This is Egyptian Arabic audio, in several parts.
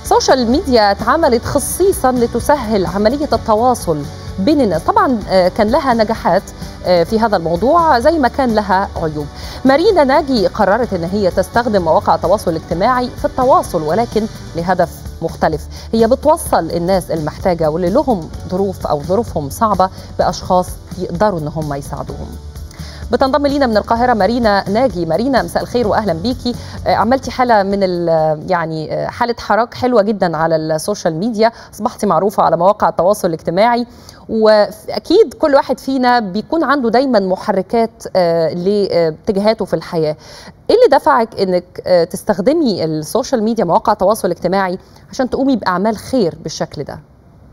السوشيال ميديا اتعملت خصيصا لتسهل عمليه التواصل بين الناس طبعا كان لها نجاحات في هذا الموضوع زي ما كان لها عيوب مارينا ناجي قررت ان هي تستخدم مواقع التواصل الاجتماعي في التواصل ولكن لهدف مختلف هي بتوصل الناس المحتاجه واللي لهم ظروف او ظروفهم صعبه باشخاص يقدروا ان هم يساعدوهم بتنضم لينا من القاهره مارينا ناجي مارينا مساء الخير واهلا بيكي عملتي حاله من يعني حاله حراك حلوه جدا على السوشيال ميديا اصبحتي معروفه على مواقع التواصل الاجتماعي واكيد كل واحد فينا بيكون عنده دايما محركات لاتجاهاته في الحياه ايه اللي دفعك انك تستخدمي السوشيال ميديا مواقع التواصل الاجتماعي عشان تقومي باعمال خير بالشكل ده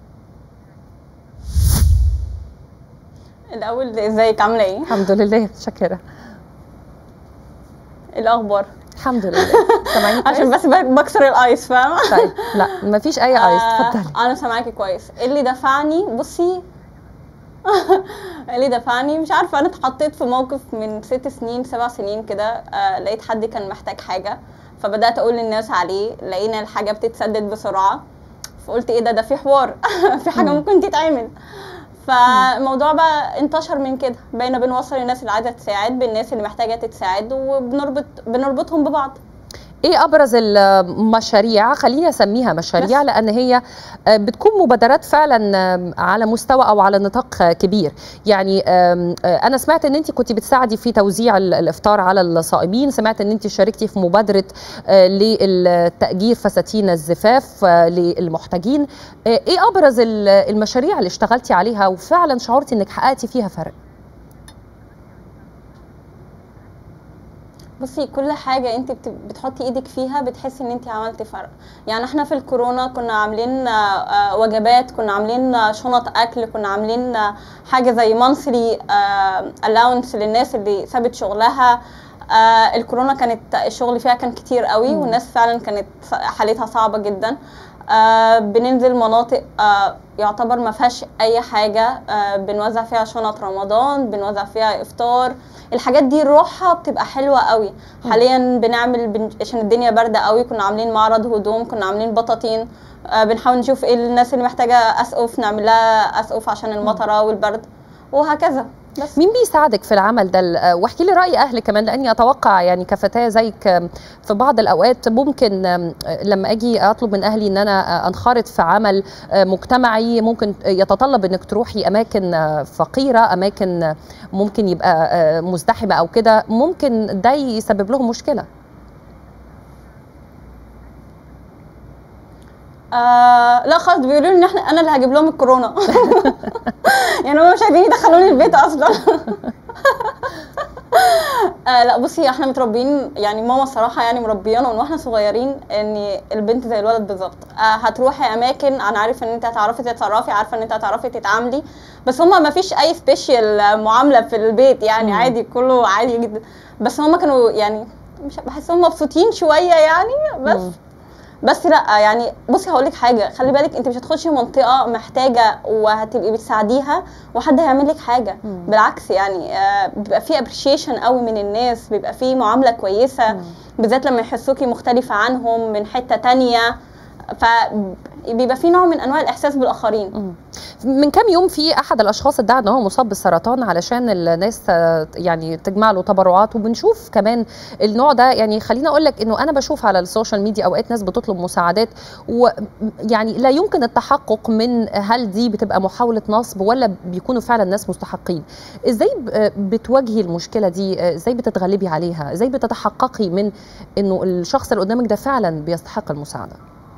الاول ازيك عامله ايه الحمد لله متشكره الاخبار الحمد لله سامعيني عشان بس بكسر الايس فاهمه طيب لا ما فيش اي ايس اتفضلي انا سامعاكي كويس ايه اللي دفعني بصي اللي دفعني مش عارفه انا اتحطيت في موقف من ست سنين سبع سنين كده آه لقيت حد كان محتاج حاجه فبدات اقول للناس عليه لقينا الحاجه بتتسدد بسرعه فقلت ايه ده ده في حوار في حاجه ممكن تتعمل فالموضوع بقى انتشر من كده بقينا بنوصل الناس اللي عايزه تساعد بالناس اللي محتاجه تتساعد وبنربط بنربطهم ببعض ايه ابرز المشاريع خليني اسميها مشاريع لان هي بتكون مبادرات فعلا على مستوى او على نطاق كبير يعني انا سمعت ان انت كنت بتساعدي في توزيع الافطار على الصائمين سمعت ان انت شاركتي في مبادره للتاجير فساتين الزفاف للمحتاجين ايه ابرز المشاريع اللي اشتغلتي عليها وفعلا شعرتي انك حققتي فيها فرق بصي كل حاجة انت بتحطي ايدك فيها بتحسي ان انت عملتي فرق يعني احنا في الكورونا كنا عاملين وجبات كنا عاملين شنط اكل كنا عاملين حاجة زي مانثلي الاونس للناس اللي سابت شغلها آه الكورونا كانت الشغل فيها كان كتير قوي مم. والناس فعلا كانت حالتها صعبة جدا آه بننزل مناطق آه يعتبر ما فيهاش اي حاجة آه بنوزع فيها شنط رمضان بنوزع فيها افطار الحاجات دي روحها بتبقى حلوة قوي مم. حاليا بنعمل بن... عشان الدنيا باردة قوي كنا عاملين معرض هدوم كنا عاملين بطاطين آه بنحاول نشوف ايه الناس اللي محتاجة اسقف نعمل لها اسقف عشان المطرة والبرد وهكذا بس مين بيساعدك في العمل ده ال- واحكي لي راي اهلك كمان لاني اتوقع يعني كفتاه زيك آم، في بعض الاوقات ممكن آم، لما اجي اطلب من اهلي ان انا آه، انخرط في عمل آه، مجتمعي ممكن يتطلب انك تروحي اماكن آه، فقيره اماكن آه، ممكن يبقى آه، مزدحمه او كده ممكن ده يسبب لهم مشكله آه لا خلاص بيقولوا لي ان احنا انا اللي هجيب لهم الكورونا يعني هم مش عايزين يدخلوني البيت اصلا آه لا بصي احنا متربيين يعني ماما الصراحه يعني مربيانا من واحنا صغيرين ان البنت زي الولد بالظبط آه هتروحي اماكن انا عارفه ان انت هتعرفي تتصرفي عارفه ان انت هتعرفي تتعاملي بس هما ما فيش اي سبيشال معامله في البيت يعني مم. عادي كله عادي جدا بس هما كانوا يعني مش بحسهم مبسوطين شويه يعني بس مم. بس لا يعني بصي هقول لك حاجه خلي بالك انت مش هتخشي منطقه محتاجه وهتبقي بتساعديها وحد هيعمل لك حاجه مم. بالعكس يعني آه، بيبقى في ابريشيشن قوي من الناس بيبقى في معامله كويسه مم. بالذات لما يحسوكي مختلفه عنهم من حته تانية فبيبقى في نوع من انواع الاحساس بالاخرين مم. من كام يوم في احد الاشخاص ادعى ان هو مصاب بالسرطان علشان الناس آه، يعني تجمع له تبرعات وبنشوف كمان النوع ده يعني خليني اقول لك انه انا بشوف على السوشيال ميديا اوقات ناس بتطلب مساعدات ويعني لا يمكن التحقق من هل دي بتبقى محاوله نصب ولا بيكونوا فعلا ناس مستحقين ازاي ب- آه، بتواجهي المشكله دي آه، ازاي بتتغلبي عليها ازاي بتتحققي من انه الشخص اللي قدامك ده فعلا بيستحق المساعده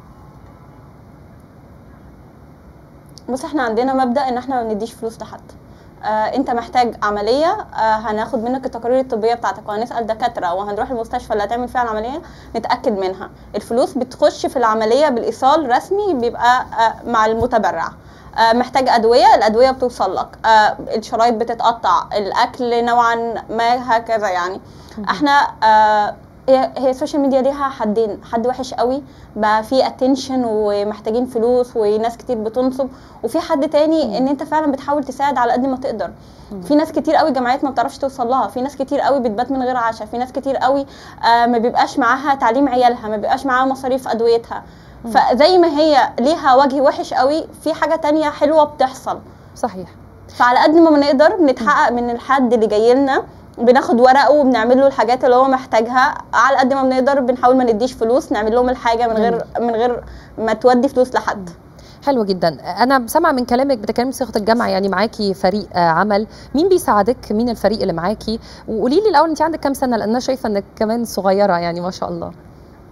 بص احنا عندنا مبدا ان احنا ما بنديش فلوس لحد آه انت محتاج عمليه آه هناخد منك التقارير الطبيه بتاعتك وهنسال دكاتره وهنروح المستشفى اللي هتعمل فيها العمليه نتاكد منها الفلوس بتخش في العمليه بالايصال رسمي بيبقى آه مع المتبرع آه محتاج ادويه الادويه بتوصل لك آه الشرايط بتتقطع الاكل نوعا ما هكذا يعني احنا آه هي هي السوشيال ميديا ليها حدين حد وحش قوي بقى فيه اتنشن ومحتاجين فلوس وناس كتير بتنصب وفي حد تاني ان انت فعلا بتحاول تساعد على قد ما تقدر مم. في ناس كتير قوي جامعات ما بتعرفش توصل لها في ناس كتير قوي بتبات من غير عشاء في ناس كتير قوي آه ما بيبقاش معاها تعليم عيالها ما بيبقاش معاها مصاريف ادويتها فزي ما هي ليها وجه وحش قوي في حاجه تانية حلوه بتحصل صحيح فعلى قد ما بنقدر بنتحقق من الحد اللي جاي لنا بناخد ورقه وبنعمل له الحاجات اللي هو محتاجها على قد ما بنقدر بنحاول ما نديش فلوس نعمل لهم الحاجه من غير من غير ما تودي فلوس لحد حلو جدا انا سامعه من كلامك بتكلمي صيغه الجامعه يعني معاكي فريق آه، عمل مين بيساعدك مين الفريق اللي معاكي وقولي لي الاول انت عندك كام سنه لان انا شايفه انك كمان صغيره يعني ما شاء الله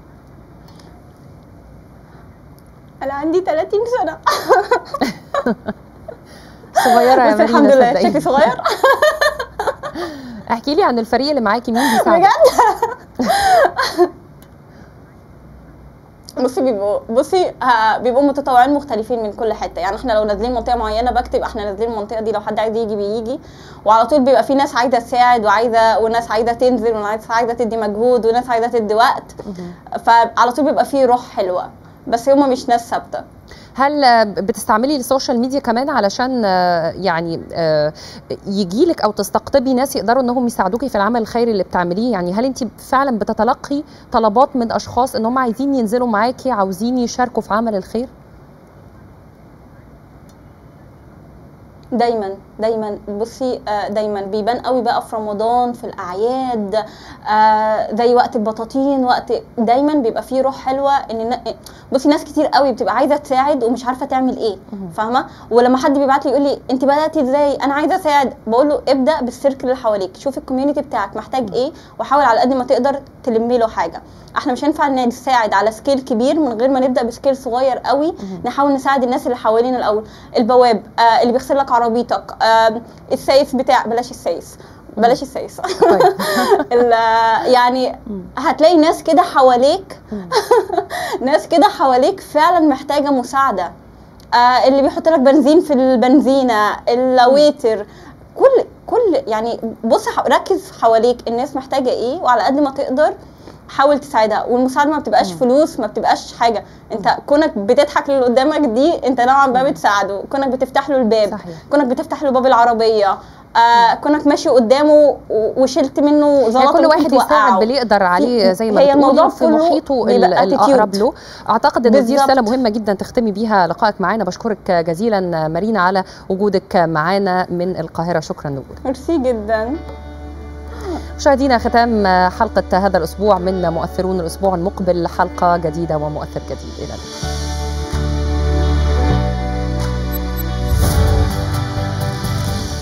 انا عندي 30 سنه صغيره يا بس مارينا الحمد لله صدقيني. شكلي صغير احكي لي عن الفريق اللي معاكي مين بيساعدك بجد بصي بيبقوا بصي آه، بيبقوا متطوعين مختلفين من كل حته يعني احنا لو نازلين منطقه معينه بكتب احنا نازلين المنطقه دي لو حد عايز يجي بيجي وعلى طول بيبقى في ناس عايزه تساعد وعايزه وناس عايزه تنزل وناس عايزه تدي مجهود وناس عايزه تدي وقت مهم. فعلى طول بيبقى في روح حلوه بس هما مش ناس ثابته هل آه، بتستعملي السوشيال ميديا كمان علشان آه، يعني يجي لك او تستقطبي ناس يقدروا انهم يساعدوكي في العمل الخيري اللي بتعمليه يعني هل انت فعلا بتتلقي طلبات من اشخاص ان هم عايزين ينزلوا معاكي عاوزين يشاركوا في عمل الخير دايما دايما بصي آه، دايما بيبان قوي بقى في رمضان في الاعياد آه، زي وقت البطاطين وقت دايما بيبقى فيه روح حلوه ان ن- بصي ناس كتير قوي بتبقى عايزه تساعد ومش عارفه تعمل ايه مهم. فاهمه ولما حد بيبعت لي يقول لي انت بداتي ازاي انا عايزه اساعد بقول له ابدا بالسيركل اللي حواليك شوف الكوميونتي بتاعك محتاج ايه وحاول على قد ما تقدر تلمي له حاجه احنا مش هينفع نساعد على سكيل كبير من غير ما نبدا بسكيل صغير قوي مهم. نحاول نساعد الناس اللي حوالين الاول البواب آه اللي بيغسل لك عربيتك آه السايس بتاع بلاش السايس بلاش السايس طيب ال- يعني مم. هتلاقي ناس كده حواليك مم. ناس كده حواليك فعلا محتاجه مساعده آه اللي بيحط لك بنزين في البنزينه اللويتر كل كل يعني بص ح- ركز حواليك الناس محتاجه ايه وعلى قد ما تقدر حاول تساعدها والمساعده ما بتبقاش مم. فلوس ما بتبقاش حاجه انت كونك بتضحك للي قدامك دي انت نوعا ما بتساعده كونك بتفتح له الباب صحيح كونك بتفتح له باب العربيه آه كونك ماشي قدامه و- وشلت منه زلطه يعني كل ممكن واحد يساعد توقعه. باللي يقدر عليه زي ما هي بتقولي الموضوع في كله محيطه ال- بيبقى الاقرب attitude. له اعتقد ان دي بالظبط. رساله مهمه جدا تختمي بيها لقائك معانا بشكرك جزيلا مارينا على وجودك معانا من القاهره شكرا لوجودك ميرسي جدا مشاهدينا ختام حلقه هذا الاسبوع من مؤثرون الاسبوع المقبل حلقه جديده ومؤثر جديد الى اللقاء